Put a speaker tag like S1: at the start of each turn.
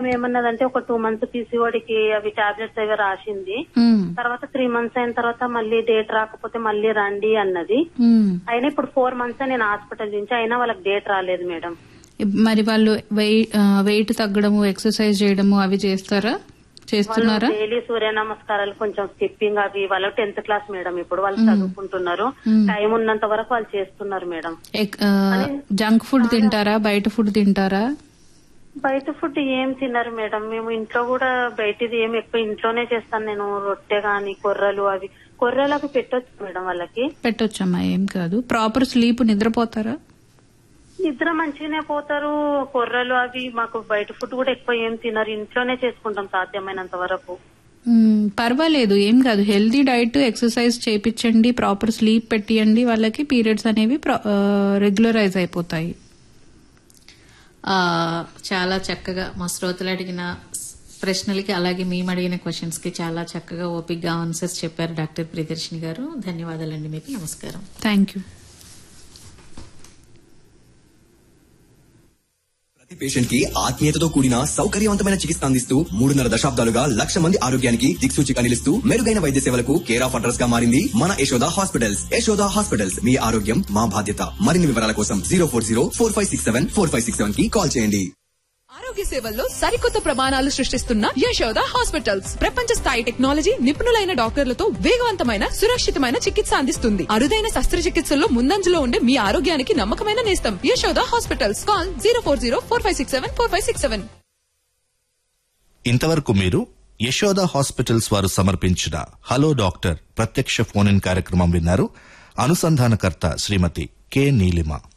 S1: ఏమన్నదంటే ఒక two months పీసీఓడికి అవి tablets అవి రాసింది
S2: ఉమ్,
S1: తర్వాత త్రీ మంత్స్ అయిన తర్వాత మళ్ళీ డేట్ రాకపోతే మళ్ళీ రండి అన్నది
S2: ఉమ్.
S1: అయినా ఇప్పుడు ఫోర్ మంత్స్ నేను హాస్పిటల్ నుంచి అయినా వాళ్ళకి డేట్ రాలేదు మేడం
S2: మరి వాళ్ళు వెయిట్ వెయిట్ తగ్గడము ఎక్సర్సైజ్ చేయడము అవి చేస్తారా చేస్తున్నారా
S1: డైలీ సూర్య నమస్కారాలు కొంచెం స్కిప్పింగ్ అవి వాళ్ళు టెన్త్ క్లాస్ మేడం ఇప్పుడు వాళ్ళు చదువుకుంటున్నారు టైం ఉన్నంత వరకు వాళ్ళు చేస్తున్నారు మేడం
S2: ఎక్- ఆ, జంక్ ఫుడ్ తింటారా బయట ఫుడ్ తింటారా
S1: బయట ఫుడ్ ఏం తిన్నారు మేడం మేము ఇంట్లో కూడా బయటది ఏం ఎక్కువ ఇంట్లోనే చేస్తాను నేను రొట్టె గాని కొర్రలు అవి కొర్రలు అవి పెట్టొచ్చు మేడం వాళ్ళకి
S2: పెట్టొచ్చమ్మా ఏం కాదు ప్రాపర్ స్లీప్ నిద్రపోతారా
S1: నిద్ర మంచిగానే పోతారు కొర్రలు అవి మాకు బయట ఫుడ్ కూడా ఎక్కువ ఏం తినరు ఇంట్లోనే చేసుకుంటాం సాధ్యమైనంత వరకు
S2: మ్మ్, పర్వాలేదు ఏం కాదు హెల్దీ డైట్ ఎక్సర్సైజ్ చేపించండి ప్రాపర్ స్లీప్ పెట్టియండి వాళ్ళకి పీరియడ్స్ అనేవి రెగ్యులరైజ్ అయిపోతాయి
S3: ఆ, చాలా చక్కగా మా శ్రోతలు అడిగిన ప్రశ్నలకి అలాగే మేము అడిగిన క్వశ్చన్స్ కి చాలా చక్కగా ఓపిక్గా ఆన్సర్స్ చెప్పారు డాక్టర్ ప్రియదర్శిని గారు ధన్యవాదాలండి మీకు నమస్కారం
S2: థ్యాంక్ యూ
S4: ప్రతి పేషెంట్ కి ఆత్మీయతతో కూడిన సౌకర్యవంతమైన చికిత్స అందిస్తూ మూడున్నర దశాబ్దాలుగా లక్ష మంది ఆరోగ్యానికి దిక్సూచిగా నిలుస్తూ మెరుగైన వైద్య సేవలకు కేర్ ఆఫ్ అడ్రస్ గా మారింది మన యశోద హాస్పిటల్స్ యశోద హాస్పిటల్స్ మీ ఆరోగ్యం మా బాధ్యత మరిన్ని వివరాల కోసం zero four zero four five six seven four five six seven కి కాల్ చేయండి
S5: ఆరోగ్య సేవల్లో సరికొత్త ప్రమాణాలు సృష్టిస్తున్న యశోద హాస్పిటల్స్ ప్రపంచ స్థాయి టెక్నాలజీ నిపుణులైన డాక్టర్లతో వేగవంతమైన సురక్షితమైన చికిత్స అందిస్తుంది అరుదైన శస్త్రచికిత్సల్లో ముందంజలో ఉండే మీ ఆరోగ్యానికి నమ్మకమైన నేస్తం Yashoda hospitals call zero four zero four five six seven four five six seven
S6: ఇంతవరకు మీరు యశోద హాస్పిటల్స్ వారు సమర్పించిన హలో డాక్టర్ ప్రత్యక్ష ఫోన్ ఇన్ కార్యక్రమం విన్నారు అనుసంధానకర్త శ్రీమతి కె నీలిమ